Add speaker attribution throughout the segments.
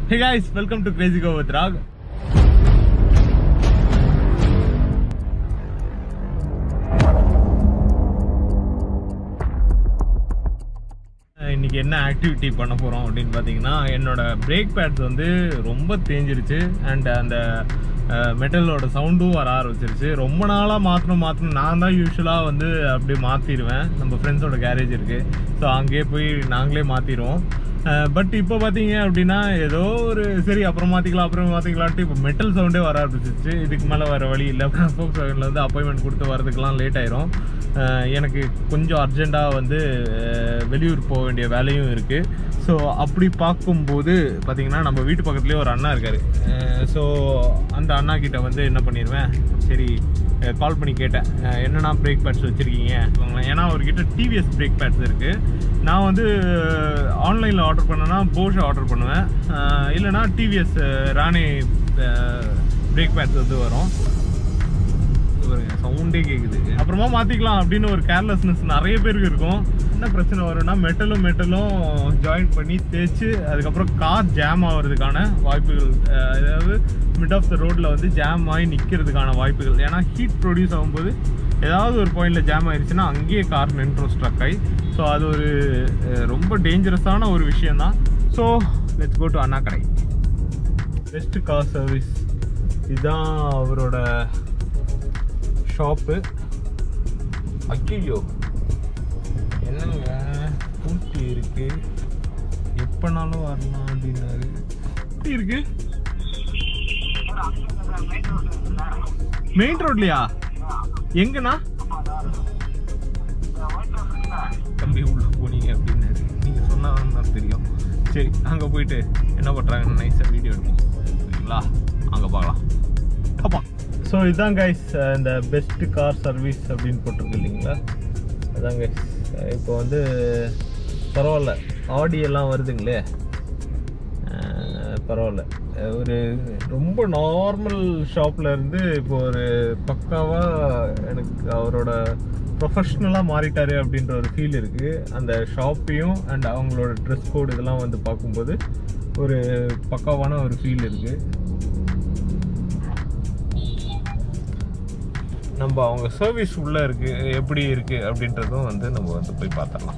Speaker 1: Hey guys, welcome to Crazy Go with Rag. இன்னைக்கு என்ன activity பண்ண போகிறோம் அப்படின்னு பார்த்தீங்கன்னா என்னோட பிரேக் பேட்ஸ் வந்து ரொம்ப தேஞ்சிருச்சு அண்ட் அந்த மெட்டலோட சவுண்டும் வர ஆரம்பிச்சிருச்சு ரொம்ப நாளாக மாற்றணும் மாற்றணும் நான் தான் யூஸ்வலாக வந்து அப்படியே மாற்றிடுவேன் நம்ம ஃப்ரெண்ட்ஸோட கேரேஜ் இருக்குது ஸோ அங்கேயே போய் நாங்களே மாற்றிடுவோம் பட் இப்போ பார்த்தீங்க அப்படின்னா ஏதோ ஒரு சரி அப்புறம் மாற்றிக்கலாம் அப்புறம் மாற்றிக்கலான்ட்டு இப்போ மெட்டல் சவுண்டே வர ஆரம்பிச்சிருச்சு இதுக்கு மேலே வர வழி இல்லை ஃபோக்ஸ் வேகனில் வந்து அப்பாயின்மெண்ட் கொடுத்து வரதுக்கெலாம் லேட் ஆயிரும் அஹ் எனக்கு கொஞ்சம் அர்ஜெண்ட்டாக வந்து அஹ் வெளியூர் போக வேண்டிய வேலையும் இருக்குது ஸோ அப்படி பார்க்கும்போது பார்த்தீங்கன்னா நம்ம வீட்டு பக்கத்துலேயே ஒரு அண்ணா இருக்கார் ஸோ அந்த அண்ணா கிட்ட வந்து என்ன பண்ணிடுவேன் சரி கால் பண்ணி கேட்டேன் அஹ் என்னென்னா பிரேக் பேட்ஸ் வச்சுருக்கீங்க ஏன்னா அவர்கிட்ட டிவிஎஸ் பிரேக் பேட்ஸ் இருக்குது நான் வந்து ஆன்லைனில் ஆர்டர் பண்ணேன்னா போஷ் ஆர்டர் பண்ணுவேன் அஹ் இல்லைனா டிவிஎஸ் ராணி பிரேக் பேட்ஸ் வந்து வரும் சவுண்டே கேக்குது அப்புறமா மாத்திக்கலாம் அப்படின்னு ஒரு கேர்லெஸ்னஸ் நிறைய பேருக்கு இருக்கும் என்ன பிரச்சனை வரும்னா மெட்டலும் மெட்டலும் ஜாயின் பண்ணி தேய்ச்சி அதுக்கப்புறம் கார் ஜாம் ஆகிறதுக்கான வாய்ப்புகள் அஹ் அதாவது மிட் ஆஃப் த ரோட்ல வந்து ஜாம் ஆகி நிற்கிறதுக்கான வாய்ப்புகள் ஏன்னா ஹீட் ப்ரொடியூஸ் ஆகும்போது ஏதாவது ஒரு பாயிண்ட்ல ஜாம் ஆயிடுச்சுன்னா அங்கேயே கார் நின்றும் ஸ்ட்ரக் ஆகி ஸோ அது ஒரு அஹ், ரொம்ப டேஞ்சரஸான ஒரு விஷயம் தான் ஸோ லெட்ஸ் கோ டு அண்ணா கடை பெஸ்ட் கார் சர்வீஸ் இதுதான் அவரோட ஷாப்பு ஐயோ என்னங்க பூட்டி இருக்கு எப்பனாலும் வரலாம் அப்படின்னாரு எப்படி இருக்கு மெயின் ரோட்லயா எங்கண்ணா தம்பி உள்ள போனீங்க அப்படின்னாரு நீங்க சொன்னா தான் தெரியும் சரி அங்க போயிட்டு என்ன பண்றாங்கன்னு நைஸா வீடியோ எடுப்போம் சரிங்களா அங்க பார்க்கலாம் அப்பா ஸோ இதுதான் கைஸ் இந்த பெஸ்ட் கார் சர்வீஸ் அப்படின்னு போட்டிருக்கு இல்லைங்களா அதான் கைஸ் இப்போ வந்து பரவாயில்ல ஆடி எல்லாம் வருதுங்களே அஹ் பரவாயில்ல அஹ் ஒரு ரொம்ப நார்மல் ஷாப்ல இருந்து இப்போ ஒரு பக்காவா எனக்கு அவரோட ப்ரொஃபஷ்னலாக மாறிட்டாரு அப்படின்ற ஒரு ஃபீல் இருக்கு அந்த ஷாப்பையும் அண்ட் அவங்களோட ட்ரெஸ் கோட் இதெல்லாம் வந்து பார்க்கும்போது ஒரு பக்காவான ஒரு ஃபீல் இருக்கு நம்ம அவங்க சர்வீஸ் உள்ள இருக்கு எப்படி இருக்கு அப்படின்றதும் வந்து நம்ம வந்து போய் பார்த்துடலாம்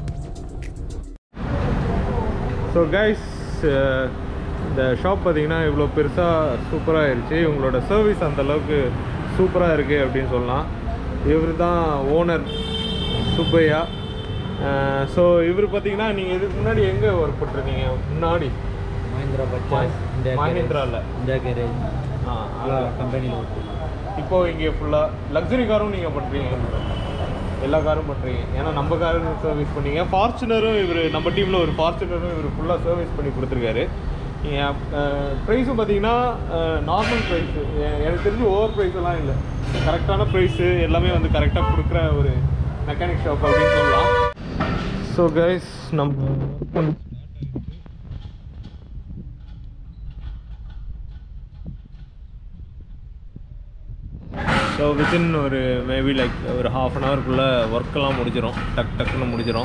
Speaker 1: ஸோ கைஸ் இந்த ஷாப் பார்த்தீங்கன்னா இவ்வளோ பெருசாக சூப்பராக ஆயிடுச்சு இவங்களோட சர்வீஸ் அந்த அளவுக்கு சூப்பராக இருக்கு அப்படின்னு சொல்லலாம் இவர் தான் ஓனர் சுப்பையா ஸோ இவர் பார்த்தீங்கன்னா நீங்கள் இதுக்கு முன்னாடி எங்கே ஒர்க் பண்ணிருக்கீங்க முன்னாடி
Speaker 2: மஹிந்திரா பஜாஜ் இந்தியா
Speaker 1: மஹிந்திராவில்
Speaker 2: இந்தியா கேரேஜ்
Speaker 1: ஆ
Speaker 2: கம்பெனியில் ஒர்க்
Speaker 1: இப்போ இங்கே ஃபுல்லாக லக்ஸரி காரும் நீங்கள் பண்ணுறீங்க எல்லா காரும் பண்ணுறீங்க ஏன்னா நம்ம காரும் சர்வீஸ் பண்ணீங்க ஃபார்ச்சுனரும் இவர் நம்ம டீமில் ஒரு ஃபார்ச்சுனரும் இவர் ஃபுல்லாக சர்வீஸ் பண்ணி கொடுத்துருக்காரு ப்ரைஸும் பார்த்தீங்கன்னா நார்மல் ப்ரைஸு எனக்கு தெரிஞ்சு ஓவர் ப்ரைஸ் எல்லாம் இல்லை கரெக்டான ப்ரைஸு எல்லாமே வந்து கரெக்டாக கொடுக்குற ஒரு மெக்கானிக் ஷாப் அப்படின்னு சொல்லலாம் ஸோ கைஸ் நம்ம ஸோ வித்தின் ஒரு மேபி லைக் ஒரு ஹாஃப் அன் ஹவருக்குள்ளே ஒர்க்கெல்லாம் முடிஞ்சிடும் டக் டக்குன்னு முடிஞ்சிடும்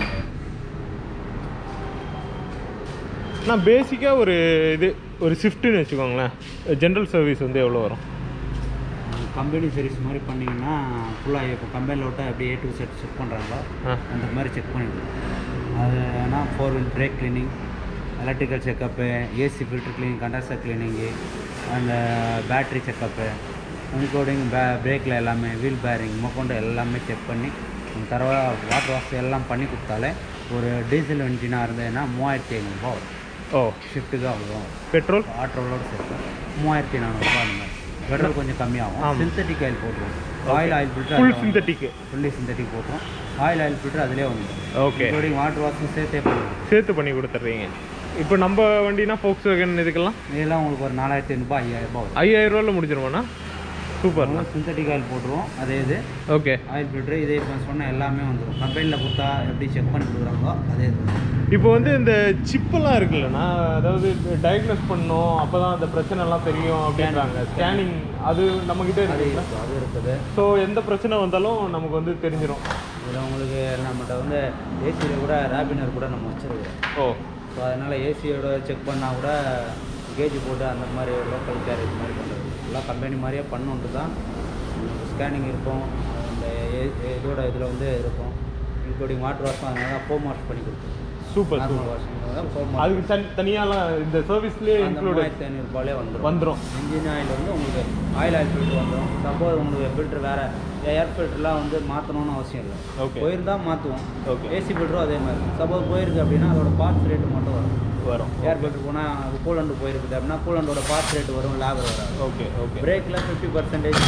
Speaker 1: நான் பேசிக்காக ஒரு இது ஒரு ஷிஃப்ட்டுன்னு வச்சுக்கோங்களேன் ஜென்ரல் சர்வீஸ் வந்து எவ்வளோ வரும்
Speaker 2: கம்பெனி சர்வீஸ் மாதிரி பண்ணிங்கன்னா ஃபுல்லாக இப்போ கம்பெனியில் விட்டால் எப்படி ஏ டு செட் செக் பண்ணுறாங்களோ
Speaker 1: ஆ
Speaker 2: அந்த மாதிரி செக் பண்ணிவிடுவோம் அதுனா four wheel brake cleaning electrical checkup AC filter cleaning conductor cleaning அந்த பேட்ரி செக்கப்பு இன்க்ளூடிங் பே பிரேக்கில் எல்லாமே வீல் பேரிங் முக்கொண்டு எல்லாமே செக் பண்ணி தரவா வாட்டர் வாஷ் எல்லாம் பண்ணி கொடுத்தாலே ஒரு டீசல் வண்டினாக இருந்ததுன்னா மூவாயிரத்தி ஐநூறுரூபா வரும்
Speaker 1: ஓ
Speaker 2: ஷிஃப்ட்டுக்கு அவ்வளோ
Speaker 1: பெட்ரோல்
Speaker 2: ஆட்டோவோட சேர்த்து மூவாயிரத்தி நானூறுபா அந்த மாதிரி பெட்ரோல் கொஞ்சம் கம்மியாகும்
Speaker 1: ஆமா.
Speaker 2: சிந்தட்டிக் ஆயில் போட்டுருவோம் oil oil
Speaker 1: full
Speaker 2: filter
Speaker 1: synthetic
Speaker 2: fully synthetic போட்டுரும் ஆயில் ஆயில் ஃபில்டர் அதிலே வந்துடும்
Speaker 1: ஓகே
Speaker 2: இன்க்ளூடிங் வாட்டர் வாஷும் சேர்த்தே பண்ணுவோம்
Speaker 1: சேர்த்து பண்ணி கொடுத்துட்றீங்க இப்போ நம்ம வண்டினா ஃபோக்ஸ் வேகன் இதுக்கெல்லாம்
Speaker 2: இதெல்லாம் உங்களுக்கு ஒரு நாலாயிரத்தி ஐநூறுபா ஐயாயிரம் ரூபாய் வரும்
Speaker 1: ஐயாயிரம் ரூபாயில் முடிஞ்சிருமாண்ணா சூப்பர்ண்ணா
Speaker 2: சிந்தட்டிக் ஆயில் போட்டுருவோம் அதே இது
Speaker 1: ஓகே
Speaker 2: ஆயில் ஃபில்டர் இதே இப்போ சொன்ன எல்லாமே வந்துடும் கம்பெனியில் கொடுத்தா எப்படி செக் பண்ணி கொடுக்குறாங்களோ அதே இது
Speaker 1: இப்போ வந்து இந்த சிப்பெல்லாம் இருக்குல்லண்ணா அதாவது டயக்னோஸ் பண்ணணும் அப்போ தான் அந்த பிரச்சனைலாம் தெரியும் அப்படின்றாங்க ஸ்கேனிங் அது நம்மக்கிட்ட
Speaker 2: அது
Speaker 1: இருக்குங்களா
Speaker 2: இருக்குது அது இருக்குது
Speaker 1: ஸோ எந்த பிரச்சனை வந்தாலும் நமக்கு வந்து தெரிஞ்சிடும்
Speaker 2: இதில் உங்களுக்கு நம்மகிட்ட வந்து ஏசியில் கூட ரேபினர் கூட நம்ம வச்சுருக்கோம்
Speaker 1: ஓ
Speaker 2: ஸோ அதனால் ஏசியோட செக் பண்ணால் கூட கேஜ் போட்டு அந்த மாதிரி லோக்கல் கேரேஜ் மாதிரி பண்ணுறது எல்லாம் கம்பெனி மாதிரியே பண்ணுன்ட்டு தான் ஸ்கேனிங் இருக்கும் அந்த எ- இதோட இதில் வந்து இருக்கும் இன்க்ளூடிங் வாட்டர் வாஷும் அதனால தான் ஃபோம் வாஷ் பண்ணி கொடுக்கும்
Speaker 1: சூப்பர்
Speaker 2: நார்மல்
Speaker 1: சூப்பர்
Speaker 2: வாஷிங் தான் ஃபோம் வாஷ்
Speaker 1: அதுக்கு தனி தனியாலாம் இந்த சர்வீஸ்லேயே
Speaker 2: அந்த
Speaker 1: இன்க்ளூட்
Speaker 2: மூவாயிரத்தி ஐநூறுபாலே வந்துடும்
Speaker 1: வந்துடும்
Speaker 2: இன்ஜின் ஆயில் வந்து உங்களுக்கு ஆயில் ஆயில் ஃபில்டர் வந்துடும் சப்போஸ் உங்களுக்கு ஃபில்டர் வேறு ஏர் ஃபில்டர்லாம் வந்து மாற்றணும்னு அவசியம் இல்லை
Speaker 1: ஓகே
Speaker 2: போயிருந்தால் மாற்றுவோம்
Speaker 1: ஓகே
Speaker 2: ஏசி ஃபில்டரும் அதே மாதிரி சப்போஸ் போயிருக்கு அப்படின்னா அதோட பார்ட்ஸ் ரேட்டு மட்டும் வரும்
Speaker 1: வரும்
Speaker 2: ஏர் ஃபில்டர் போனால் அது கூலண்டு போயிருக்குது அப்படின்னா கூலண்டோட பார்ட்ஸ் ரேட்டு வரும் லேபர் வராது
Speaker 1: ஓகே ஓகே
Speaker 2: பிரேக்கில் fifty percentage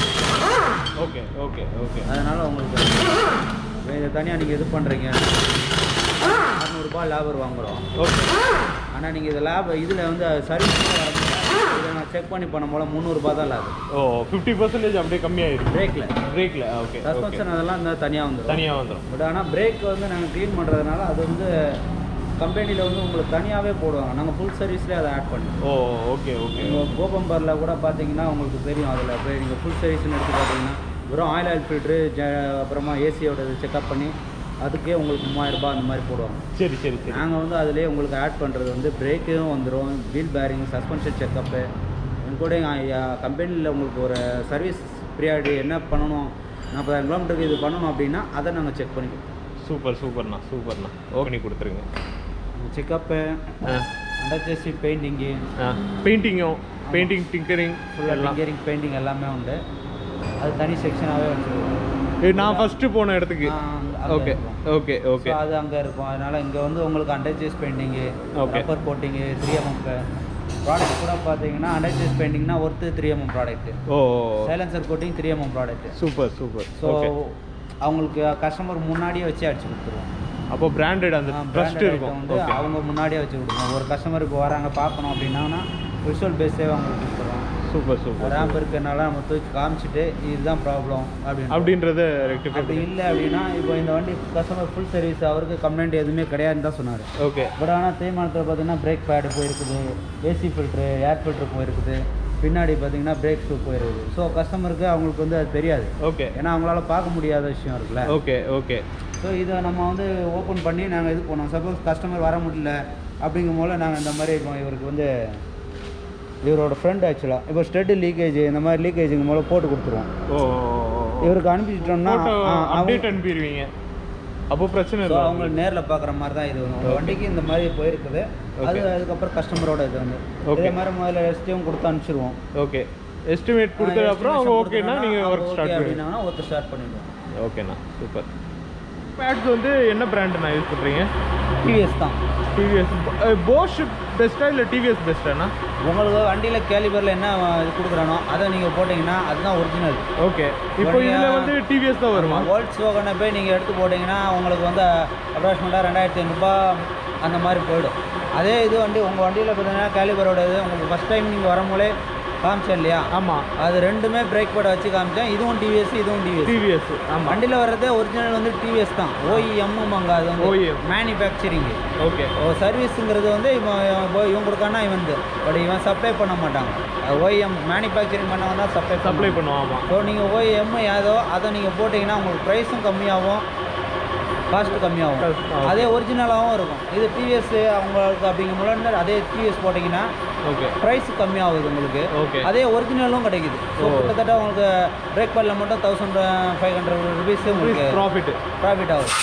Speaker 1: okay okay okay
Speaker 2: அதனால் உங்களுக்கு இதை தனியாக நீங்கள் இது பண்ணுறீங்க அறநூறுபா லேபர் வாங்குகிறோம்
Speaker 1: ஓகே
Speaker 2: ஆனால் நீங்கள் இது லேப் இதில் வந்து சர்வீஸ் இதை நான் செக் பண்ணி பண்ணும் போல முந்நூறுபா தான் லேபர்
Speaker 1: ஓ ஃபிஃப்டி பர்சன்டேஜ் அப்படியே கம்மியாயிருக்கு
Speaker 2: பிரேக்கில்
Speaker 1: பிரேக்கில் ஓகே ஓகே
Speaker 2: சஸ்பென்ஷன் அதெல்லாம் இந்த தனியாக வந்துடும்
Speaker 1: தனியாக வந்துடும்
Speaker 2: பட் ஆனால் பிரேக் வந்து நாங்கள் க்ளீன் பண்ணுறதுனால அது வந்து கம்பெனியில் வந்து உங்களுக்கு தனியாகவே போடுவாங்க நாங்கள் ஃபுல் சர்வீஸ்லேயே அதை ஆட் பண்ணுவோம்
Speaker 1: ஓ ஓகே ஓகே
Speaker 2: நீங்கள் கோபம்பரில் கூட பார்த்தீங்கன்னா உங்களுக்கு தெரியும் அதில் போய் நீங்கள் ஃபுல் சர்வீஸ்னு எடுத்து பார்த்தீங்கன்னா வெறும் ஆயில் ஆயில் ஃபில்ட்ரு ஜ அப்புறமா ஏசியோட செக்அப் பண்ணி அதுக்கே உங்களுக்கு மூவாயிரம் ரூபாய் அந்த மாதிரி போடுவாங்க
Speaker 1: சரி சரி சரி
Speaker 2: நாங்கள் வந்து அதிலே உங்களுக்கு ஆட் பண்ணுறது வந்து பிரேக்கும் வந்துடும் வீல் பேரிங் சஸ்பென்ஷன் செக்கப்பு கூட கம்பெனியில் உங்களுக்கு ஒரு சர்வீஸ் பீரியாடு என்ன பண்ணணும் நாற்பதாயிரம் கிலோமீட்டருக்கு இது பண்ணணும் அப்படின்னா அதை நாங்கள் செக் பண்ணி கொடுப்போம்
Speaker 1: சூப்பர் சூப்பர்ண்ணா சூப்பர்ண்ணா ஓகே பண்ணி கொடுத்துருங்க
Speaker 2: செக்கப்பு
Speaker 1: ஆ
Speaker 2: அண்டர்ச்சேசி பெயிண்டிங்கு
Speaker 1: ஆ பெயிண்டிங்கும் பெயிண்டிங் டிங்கரிங்
Speaker 2: ஃபுல்லாக
Speaker 1: எல்லாம்
Speaker 2: டிங்கரிங் பெயிண்டிங் எல்லாமே உண்டு அது தனி செக்ஷனாகவே வச்சுருக்கோம்
Speaker 1: ஏ, நான் ஃபஸ்ட்டு போன இடத்துக்கு ஓகே ஓகே ஓகே
Speaker 2: அது அங்கே இருக்கும் அதனால் இங்கே வந்து உங்களுக்கு under chassis painting
Speaker 1: Okay.
Speaker 2: Rubber coating three எம்எம்க்கு ப்ராடக்ட் கூட பார்த்தீங்கன்னா அண்டர்ச்சேஸ் பெயிண்டிங்னா ஒருத்து த்ரீ எம்எம் ப்ராடக்ட்டு
Speaker 1: ஓ
Speaker 2: silencer coating three MM product
Speaker 1: super super
Speaker 2: so
Speaker 1: okay
Speaker 2: அவங்களுக்கு கஸ்டமர் முன்னாடியே வச்சு அடிச்சு கொடுத்துருவோம்
Speaker 1: அப்போ பிராண்டட் அந்த ட்ரஸ்ட்
Speaker 2: branded
Speaker 1: இருக்கும்
Speaker 2: item வந்து
Speaker 1: ஓகே
Speaker 2: அவங்க முன்னாடியே வச்சு கொடுக்கணும் ஒரு கஸ்டமர் இப்போ வராங்க பார்க்கணும் அப்படின்னா விஷுவல் பேஸே அவங்களுக்கு கொடுத்துருவோம்
Speaker 1: சூப்பர் சூப்பர்
Speaker 2: ரேம்ப் இருக்கனால நம்ம தூக்கி காமிச்சிட்டு இதுதான் ப்ராப்ளம் அப்படின்னு
Speaker 1: அப்படின்றத ரெக்டிஃபை
Speaker 2: அப்படி இல்லை அப்படின்னா இப்போ இந்த வண்டி கஸ்டமர் ஃபுல் சர்வீஸ் அவருக்கு கம்ப்ளைண்ட் எதுவுமே கிடையாதுன்னு தான் சொன்னார்
Speaker 1: ஓகே
Speaker 2: பட் ஆனால் தேய்மானத்தில் பார்த்தீங்கன்னா பிரேக் பேடு போயிருக்குது ஏசி ஃபில்ட்ரு ஏர் ஃபில்ட்ரு போயிருக்குது பின்னாடி பார்த்தீங்கன்னா பிரேக் ஷூ போயிருக்குது ஸோ கஸ்டமருக்கு அவங்களுக்கு வந்து அது தெரியாது
Speaker 1: ஓகே
Speaker 2: ஏன்னா அவங்களால பார்க்க முடியாத விஷயம் இருக்குல்ல
Speaker 1: ஓகே ஓகே
Speaker 2: ஸோ இதை நம்ம வந்து ஓப்பன் பண்ணி நாங்கள் இது பண்ணோம் சப்போஸ் கஸ்டமர் வர முடியல அப்படிங்கும் போல நாங்கள் இந்த மாதிரி இப்போ இவருக்கு வந்து இவரோட ஃப்ரெண்ட் ஆக்சுவலாக இப்போ ஸ்டெட்டு லீக்கேஜ் இந்த மாதிரி லீக்கேஜுங்க மூலம் போட்டு கொடுத்துருவோம்
Speaker 1: ஓ
Speaker 2: இவருக்கு அனுப்பிச்சிட்டோம்னா
Speaker 1: ஃபோட்டோ
Speaker 2: ஆ, அவங்க-
Speaker 1: அப்டேட் அனுப்பிடுவீங்க அப்போ பிரச்சனை
Speaker 2: ஸோ
Speaker 1: இல்லை
Speaker 2: அவங்க நேரில் பார்க்குற மாதிரி தான் இது வரும் உங்கள் வண்டிக்கு இந்த மாதிரி போயிருக்குது அது அதுக்கப்புறம் கஸ்டமரோட இது வந்து
Speaker 1: Okay.
Speaker 2: இதே மாதிரி முதல்ல எஸ்டியும் கொடுத்து அனுப்பிச்சிருவோம்
Speaker 1: ஓகே எஸ்டிமேட் கொடுத்தது அப்புறம் அவங்க ஓகேனா நீங்கள் ஒர்க் ஸ்டார்ட் பண்ணுவீங்க
Speaker 2: அப்படின்னா ஒர்க் ஸ்டார்ட் பண்ணிடுவோம்
Speaker 1: ஓகேண்ணா சூப்பர் பேட்ஸ் வந்து என்ன பிராண்டு நான் யூஸ் பண்ணுறீங்க
Speaker 2: டிவிஎஸ் தான்
Speaker 1: டிவிஎஸ் போஷ் பெஸ்ட்டா இல்லை டிவிஎஸ் பெஸ்ட்டாண்ணா
Speaker 2: உங்களுக்கு வண்டியில் கேலிபரில் என்ன இது கொடுக்குறானோ அதை நீங்கள் போட்டிங்கன்னா அதுதான் ஒரிஜினல்
Speaker 1: ஓகே இப்போ இதில் வந்து டிவிஎஸ் தான் வருமா
Speaker 2: வேர்ல்ட்ஸ் வாகனை போய் நீங்கள் எடுத்து போட்டிங்கன்னா உங்களுக்கு வந்து அப்ராக்சிமேட்டாக ரெண்டாயிரத்தி ஐநூறுபா அந்த மாதிரி போயிடும் அதே இது வண்டி உங்கள் வண்டியில் பார்த்தீங்கன்னா கேலிபரோட இது உங்களுக்கு ஃபஸ்ட் டைம் நீங்கள் வரும்போதே காமிச்சேன் இல்லையா
Speaker 1: ஆமாம்
Speaker 2: அது ரெண்டுமே பிரேக் பேட் வச்சு காமிச்சேன் இதுவும் டிவிஎஸ் இதுவும் டிவிஎஸ்
Speaker 1: டிவிஎஸ் ஆமாம்
Speaker 2: வண்டியில் வர்றதே ஒரிஜினல் வந்து டிவிஎஸ் தான் ஓஇஎம்முங்க அது வந்து
Speaker 1: OEM.
Speaker 2: மேனுஃபேக்சரிங்
Speaker 1: ஓகே
Speaker 2: சர்வீஸுங்கிறது வந்து இவன் இவன் இவன் கொடுக்கானா இவன் பட் இவன் சப்ளை பண்ண மாட்டாங்க ஓஇஎம் மேனுஃபேக்சரிங் பண்ணவங்க தான் சப்ளை
Speaker 1: சப்ளை பண்ணுவோம் ஆமாம்
Speaker 2: ஸோ நீங்கள் ஓஎம் ஏதோ அதை நீங்கள் போட்டிங்கன்னா உங்களுக்கு ப்ரைஸும் கம்மியாகும் காஸ்ட்டு கம்மியாகும்
Speaker 1: Cost ஆகும்.
Speaker 2: அதே ஒரிஜினலாகவும் இருக்கும் இது டிவிஎஸ் அவங்களுக்கு அப்படிங்கும் முன்னாடி அதே டிவிஎஸ் போட்டிங்கன்னா
Speaker 1: ஓகே
Speaker 2: ப்ரைஸ் கம்மியாகுது உங்களுக்கு
Speaker 1: ஓகே
Speaker 2: அதே ஒரிஜினலும் கிடைக்குது ஸோ
Speaker 1: ஓ.
Speaker 2: கிட்டத்தட்ட உங்களுக்கு பிரேக் பேடில் மட்டும் தௌசண்ட் ஃபைவ் ஹண்ட்ரட் ருபீஸ் உங்களுக்கு
Speaker 1: ப்ராஃபிட்
Speaker 2: ப்ராஃபிட் ஆகுது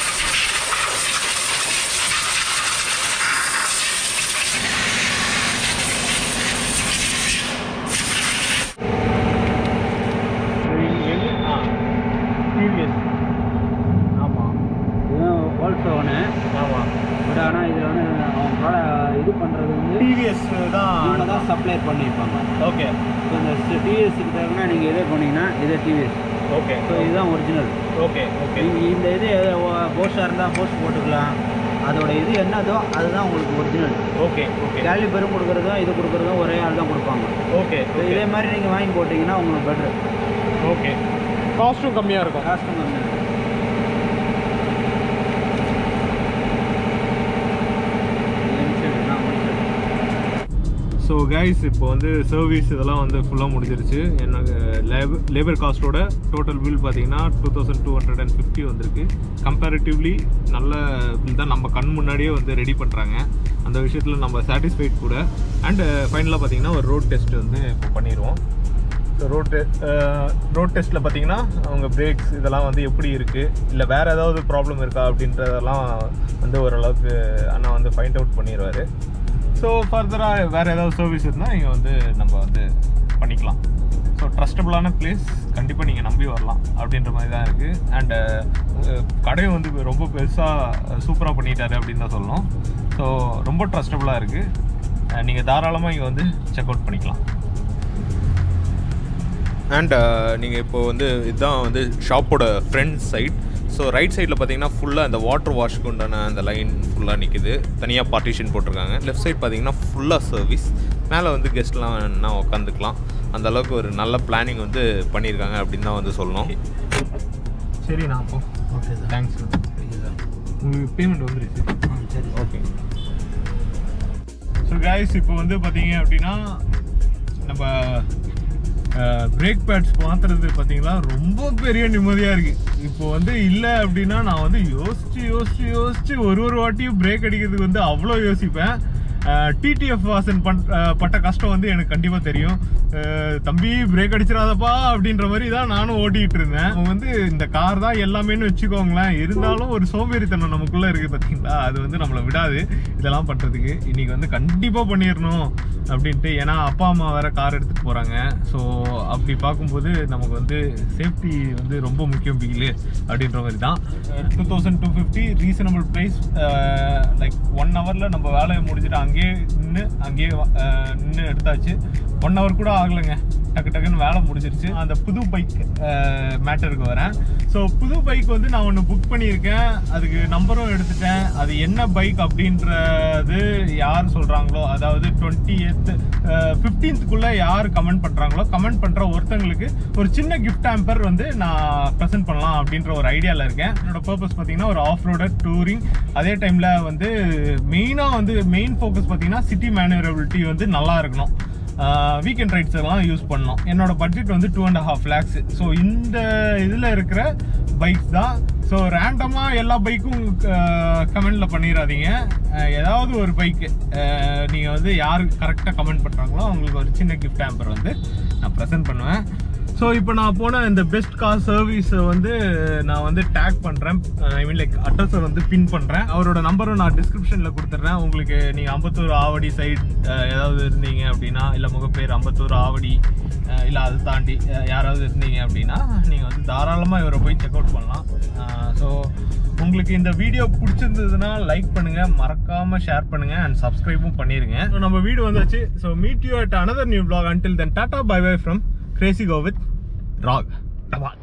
Speaker 1: ஆ டிவிஎஸ்
Speaker 2: ஆமாம் இதுவும் ஹோல்சோனு
Speaker 1: ஆமாம்
Speaker 2: பட் ஆனால் இது வந்து அவங்க ப்ராடக்ட் இது பண்ணுறது வந்து
Speaker 1: டிவிஎஸ்
Speaker 2: இவங்க
Speaker 1: தான்
Speaker 2: தான் சப்ளை பண்ணியிருப்பாங்க
Speaker 1: ஓகே
Speaker 2: ஸோ இந்த டிவிஎஸ்க்கு தேவைன்னா நீங்கள் இதே பண்ணீங்கன்னா இதே டிவிஎஸ்
Speaker 1: ஓகே
Speaker 2: ஸோ இதுதான் ஒரிஜினல்
Speaker 1: ஓகே ஓகே
Speaker 2: நீங்கள் இந்த இது போஸ்டாக இருந்தால் போஸ்ட் போட்டுக்கலாம் அதோட இது என்னதோ அதுதான் உங்களுக்கு ஒரிஜினல்
Speaker 1: ஓகே ஓகே
Speaker 2: கேலிபரும் கொடுக்குறதும் இது கொடுக்குறதும் ஒரே ஆள் தான் கொடுப்பாங்க
Speaker 1: ஓகே
Speaker 2: ஸோ இதே மாதிரி நீங்கள் வாங்கி போட்டிங்கன்னா உங்களுக்கு பெட்ரு
Speaker 1: ஓகே காஸ்ட்டும் கம்மியாக இருக்கும்
Speaker 2: காஸ்ட்டும் கம்மி
Speaker 1: ஸோ கைஸ் இப்போ வந்து சர்வீஸ் இதெல்லாம் வந்து ஃபுல்லாக முடிஞ்சிருச்சு எனக்கு லேபர் லேபர் காஸ்ட்டோட டோட்டல் பில் பார்த்தீங்கன்னா two thousand two hundred and fifty வந்திருக்கு கம்பேரிட்டிவ்லி நல்ல பில் தான் நம்ம கண் முன்னாடியே வந்து ரெடி பண்ணுறாங்க அந்த விஷயத்தில் நம்ம சாட்டிஸ்ஃபைட் கூட அண்டு ஃபைனலாக பார்த்தீங்கன்னா ஒரு ரோட் டெஸ்ட் வந்து இப்போ பண்ணிடுவோம் ஸோ ரோட் ரோட் டெஸ்ட்டில் பார்த்தீங்கன்னா அவங்க பிரேக்ஸ் இதெல்லாம் வந்து எப்படி இருக்குது இல்லை வேறு ஏதாவது ப்ராப்ளம் இருக்கா அப்படின்றதெல்லாம் வந்து ஓரளவுக்கு அண்ணா வந்து ஃபைண்ட் அவுட் பண்ணிடுவார் ஸோ ஃபர்தராக வேறு ஏதாவது சர்வீஸ் இருந்தால் இங்கே வந்து நம்ம வந்து பண்ணிக்கலாம் ஸோ ட்ரஸ்டபுளான பிளேஸ் கண்டிப்பாக நீங்கள் நம்பி வரலாம் அப்படின்ற மாதிரி தான் இருக்குது அண்டு கடையும் வந்து ரொம்ப பெருசாக சூப்பராக பண்ணிட்டாரு அப்படின்னு தான் சொல்லணும் ஸோ ரொம்ப ட்ரஸ்டபுளாக இருக்குது நீங்கள் தாராளமாக இங்கே வந்து செக் அவுட் பண்ணிக்கலாம் அண்ட் நீங்கள் இப்போ வந்து இதுதான் வந்து ஷாப்போட ஃப்ரண்ட் சைட் ஸோ ரைட் சைடில் பார்த்தீங்கன்னா ஃபுல்லாக அந்த வாட்டர் வாஷ்க்கு உண்டான அந்த லைன் ஃபுல்லாக நிற்குது தனியாக பார்ட்டிஷன் போட்டிருக்காங்க லெஃப்ட் சைட் பார்த்தீங்கன்னா ஃபுல்லாக சர்வீஸ் மேலே வந்து கெஸ்ட்லாம் வேணா உட்காந்துக்கலாம் அந்த அளவுக்கு ஒரு நல்ல பிளானிங் வந்து பண்ணியிருக்காங்க அப்படின்னு தான் வந்து சொல்லணும் சரி நான் அப்போ
Speaker 2: okay sir
Speaker 1: thanks
Speaker 2: okay sir
Speaker 1: உங்களுக்கு பேமெண்ட் வந்துருச்சு
Speaker 2: சரி
Speaker 1: ஓகே ஸோ கைஸ் இப்போ வந்து பார்த்தீங்க அப்படின்னா நம்ம பிரேக் பேட்ஸ் மாத்துறது பார்த்தீங்களா ரொம்ப பெரிய நிம்மதியாக இருக்குது இப்போ வந்து இல்லை அப்படின்னா நான் வந்து யோசிச்சு யோசிச்சு யோசிச்சு ஒரு ஒரு வாட்டியும் பிரேக் அடிக்கிறதுக்கு வந்து அவ்வளோ யோசிப்பேன் டிடிஎஃப் வாசன் பண் அஹ் பட்ட கஷ்டம் வந்து எனக்கு கண்டிப்பாக தெரியும் அஹ் தம்பி பிரேக் அடிச்சிடாதப்பா அப்படின்ற மாதிரி தான் நானும் ஓட்டிகிட்டு இருந்தேன் அவங்க வந்து இந்த கார் தான் எல்லாமேன்னு வச்சுக்கோங்களேன் இருந்தாலும் ஒரு சோம்பேறித்தனம் நமக்குள்ளே இருக்குது பார்த்தீங்களா அது வந்து நம்மளை விடாது இதெல்லாம் பண்ணுறதுக்கு இன்னைக்கு வந்து கண்டிப்பாக பண்ணிடணும் அப்படின்ட்டு ஏன்னா அப்பா அம்மா வேற கார் எடுத்துகிட்டு போகிறாங்க ஸோ அப்படி பார்க்கும்போது நமக்கு வந்து சேஃப்டி வந்து ரொம்ப முக்கியம் பிகிலு அப்படின்ற மாதிரி தான் two thousand two fifty reasonable price like one ஹவரில் நம்ம வேலையை முடிஞ்சுட்டு அங்கேயே நின்று அங்கேயே நின்று எடுத்தாச்சு ஒன் ஹவர் கூட ஆகலைங்க டக்கு டக்குன்னு வேலை முடிஞ்சிருச்சு அந்த புது பைக் மேட்டருக்கு வரேன் ஸோ புது பைக் வந்து நான் ஒன்று புக் பண்ணியிருக்கேன் அதுக்கு நம்பரும் எடுத்துட்டேன் அது என்ன பைக் அப்படின்றது யார் சொல்கிறாங்களோ அதாவது டுவெண்ட்டி எய்த் ஃபிஃப்டீன்த்துக்குள்ளே யார் கமெண்ட் பண்ணுறாங்களோ கமெண்ட் பண்ணுற ஒருத்தங்களுக்கு ஒரு சின்ன கிஃப்ட் ஆம்பர் வந்து நான் ப்ரெசென்ட் பண்ணலாம் அப்படின்ற ஒரு ஐடியாவில் இருக்கேன் என்னோட பர்பஸ் பார்த்தீங்கன்னா ஒரு ஆஃப் ரோடர் டூரிங் அதே டைமில் வந்து மெயினாக வந்து மெயின் ஃபோக்கஸ் பார்த்தீங்கன்னா சிட்டி மேனுவரபிலிட்டி வந்து நல்லா இருக்கணும் வீக்கெண்ட் ரைட்ஸ் எல்லாம் யூஸ் பண்ணோம் என்னோட பட்ஜெட் வந்து two and half lakhs so இந்த இதில் இருக்கிற பைக்ஸ் தான் ஸோ ரேண்டமாக எல்லா பைக்கும் கமெண்டில் பண்ணிடாதீங்க அஹ் ஏதாவது ஒரு பைக்கு நீங்கள் வந்து யார் கரெக்டாக கமெண்ட் பண்ணுறாங்களோ அவங்களுக்கு ஒரு சின்ன கிஃப்ட் ஆம்பர் வந்து நான் ப்ரெசென்ட் பண்ணுவேன் ஸோ இப்போ நான் போன இந்த பெஸ்ட் கார் சர்வீஸை வந்து நான் வந்து டேக் பண்ணுறேன் ஐ மீன் லைக் அட்ரஸை வந்து பின் பண்ணுறேன் அவரோட நம்பரும் நான் டிஸ்கிரிப்ஷனில் கொடுத்துட்றேன் உங்களுக்கு நீங்கள் அம்பத்தூர் ஆவடி சைட் ஏதாவது இருந்தீங்க அப்படின்னா இல்லை முகப்பேர் அம்பத்தூர் ஆவடி இல்லை அதை தாண்டி அஹ், யாராவது இருந்தீங்க அப்படின்னா நீங்கள் வந்து தாராளமாக இவரை போய் செக் அவுட் பண்ணலாம் ஸோ உங்களுக்கு இந்த வீடியோ பிடிச்சிருந்ததுன்னா லைக் பண்ணுங்க மறக்காம ஷேர் பண்ணுங்க அண்ட் சப்ஸ்கிரைபும் பண்ணிருங்க So, நம்ம வீடு வந்தாச்சு so meet you at another new vlog until then டாடா bye bye from crazy go with rock டபால்